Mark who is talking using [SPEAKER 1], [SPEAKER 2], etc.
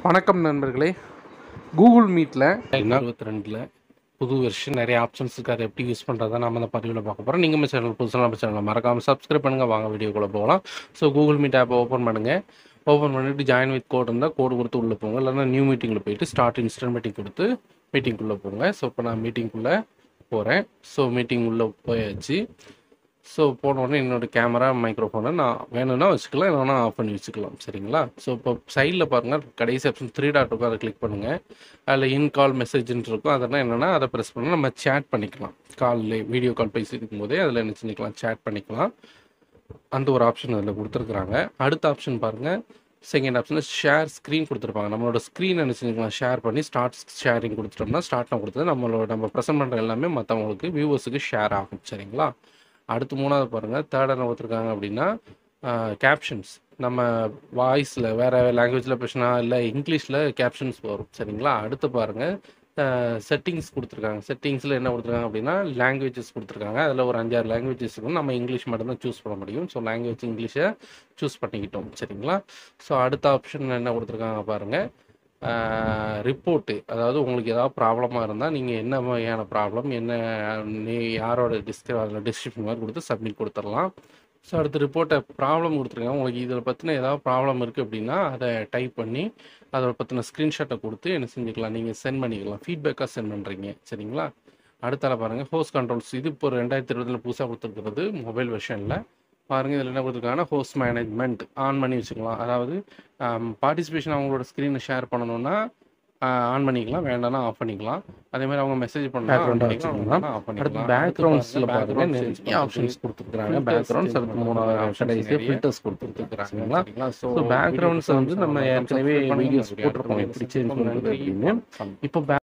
[SPEAKER 1] வணக்கம் நண்பர்களே கூகுள் மீட்டில்
[SPEAKER 2] இருபத்தி ரெண்டில் புது வெர்ஷன் நிறைய ஆப்ஷன்ஸ் இருக்குது அதை எப்படி யூஸ் பண்ணுறதா நம்ம அந்த பதிவில் பார்க்க போகிறோம் நீங்கள் நம்ம சேனல் புதுசாக நம்ம சேனல் மறக்காமல் சப்ஸ்கிரைப் பண்ணுங்கள் வாங்க வீடியோக்குள்ளே போகலாம் ஸோ கூகுள் மீட் ஆப்பை ஓப்பன் பண்ணுங்கள் ஓப்பன் பண்ணிவிட்டு ஜாயின் வித் கோட் இருந்தால் கோடு கொடுத்து உள்ளே போங்க இல்லைன்னா நியூ மீட்டிங்கில் போயிட்டு ஸ்டார்ட் இன்ஸ்டன்ட் மீட்டிங் கொடுத்து மீட்டிங்குள்ளே போங்க ஸோ இப்போ நான் மீட்டிங்குள்ளே போகிறேன் ஸோ மீட்டிங் உள்ளே போயாச்சு ஸோ போன உடனே என்னோட கேமரா மைக்ரோஃபோனை நான் வேணும்னா வச்சுக்கலாம் இல்லைனா ஆஃப் பண்ணி வச்சுக்கலாம் சரிங்களா ஸோ இப்போ சைடில் பாருங்கள் கடைசி ஆப்ஷன் த்ரீ டாட் இருக்கும் அதை கிளிக் பண்ணுங்கள் அதில் இன் கால் மெசேஜ்னு இருக்கும் அதெல்லாம் என்னென்னா அதை ப்ரெஸ் பண்ணால் நம்ம சேட் பண்ணிக்கலாம் காலில் வீடியோ கால் பேசியிருக்கும் போதே அதில் என்ன செஞ்சுக்கலாம் சேட் பண்ணிக்கலாம் அந்த ஒரு ஆப்ஷன் அதில் கொடுத்துருக்குறாங்க அடுத்த ஆப்ஷன் பாருங்கள் செகண்ட் ஆப்ஷன் ஷேர் ஸ்க்ரீன் கொடுத்துருப்பாங்க நம்மளோட ஸ்க்ரீன் என்ன செஞ்சுக்கலாம் ஷேர் பண்ணி ஸ்டார்ட் ஷேரிங் கொடுத்துட்டோம்னா ஸ்டார்ட்லாம் கொடுத்தது நம்மளோட நம்ம ப்ரெசென்ட் பண்ணுற எல்லாமே மற்றவங்களுக்கு வியூவர்ஸுக்கு ஷேர் ஆகும் சரிங்களா அடுத்து மூணாவது பாருங்கள் தேர்ட் என்ன கொடுத்துருக்காங்க அப்படின்னா கேப்ஷன்ஸ் நம்ம வாய்ஸில் வேறு லாங்குவேஜில் பேசினா இல்லை இங்கிலீஷில் கேப்ஷன்ஸ் வரும் சரிங்களா அடுத்து பாருங்கள் செட்டிங்ஸ் கொடுத்துருக்காங்க செட்டிங்ஸில் என்ன கொடுத்துருக்காங்க அப்படின்னா லாங்குவேஜஸ் கொடுத்துருக்காங்க அதில் ஒரு அஞ்சாறு லாங்குவேஜஸ் இருக்கும் நம்ம இங்கிலீஷ் மட்டும்தான் சூஸ் பண்ண முடியும் ஸோ லாங்குவேஜ் இங்கிலீஷை சூஸ் பண்ணிக்கிட்டோம் சரிங்களா ஸோ அடுத்த ஆப்ஷன் என்ன கொடுத்துருக்காங்க பாருங்கள் ரிப்போர்ட்டு அதாவது உங்களுக்கு ஏதாவது ப்ராப்ளமாக இருந்தால் நீங்கள் என்ன வகையான ப்ராப்ளம் என்ன நீ யாரோட டிஸ்கிரி அதில் டிஸ்கிரிப்ஷன் மாதிரி கொடுத்து சப்மிட் கொடுத்துடலாம் ஸோ அடுத்த ரிப்போர்ட்டை ப்ராப்ளம் கொடுத்துருக்காங்க உங்களுக்கு இதில் பற்றின ஏதாவது ப்ராப்ளம் இருக்குது அப்படின்னா அதை டைப் பண்ணி அதோட பற்றின ஸ்க்ரீன்ஷாட்டை கொடுத்து என்ன செஞ்சுக்கலாம் நீங்கள் சென்ட் பண்ணிக்கலாம் ஃபீட்பேக்காக சென்ட் பண்ணுறீங்க சரிங்களா அடுத்தால பாருங்கள் ஹோஸ்ட் கண்ட்ரோல்ஸ் இது இப்போ ரெண்டாயிரத்தி இருபதில் புதுசாக கொடுத்துருக்கிறது மொபைல் வெர்ஷனில் பாருங்கள் இதில் என்ன கொடுத்துருக்காங்கன்னா ஹோஸ்ட் மேனேஜ்மெண்ட் ஆன் பண்ணி வச்சுக்கலாம் அதாவது பார்ட்டிசிபேஷன் அவங்களோட ஸ்க்ரீனை ஷேர் பண்ணணும்னா ஆன் பண்ணிக்கலாம் வேண்டாம்னா ஆஃப் பண்ணிக்கலாம் அதே மாதிரி அவங்க மெசேஜ் பண்ணலாம் அடுத்து பேக்ரவுண்ட்ஸில் பாருங்க நிறைய ஆப்ஷன்ஸ் கொடுத்துருக்காங்க பேக்ரவுண்ட்ஸ் அடுத்து மூணாவது கடைசி ஃபில்டர்ஸ் கொடுத்துருக்காங்களா ஸோ பேக்ரவுண்ட்ஸ் வந்து நம்ம ஏற்கனவே வீடியோஸ் போட்டிருப்போம் எப்படி சேஞ்ச் பண்ணுறது அப்படின்னு இப்போ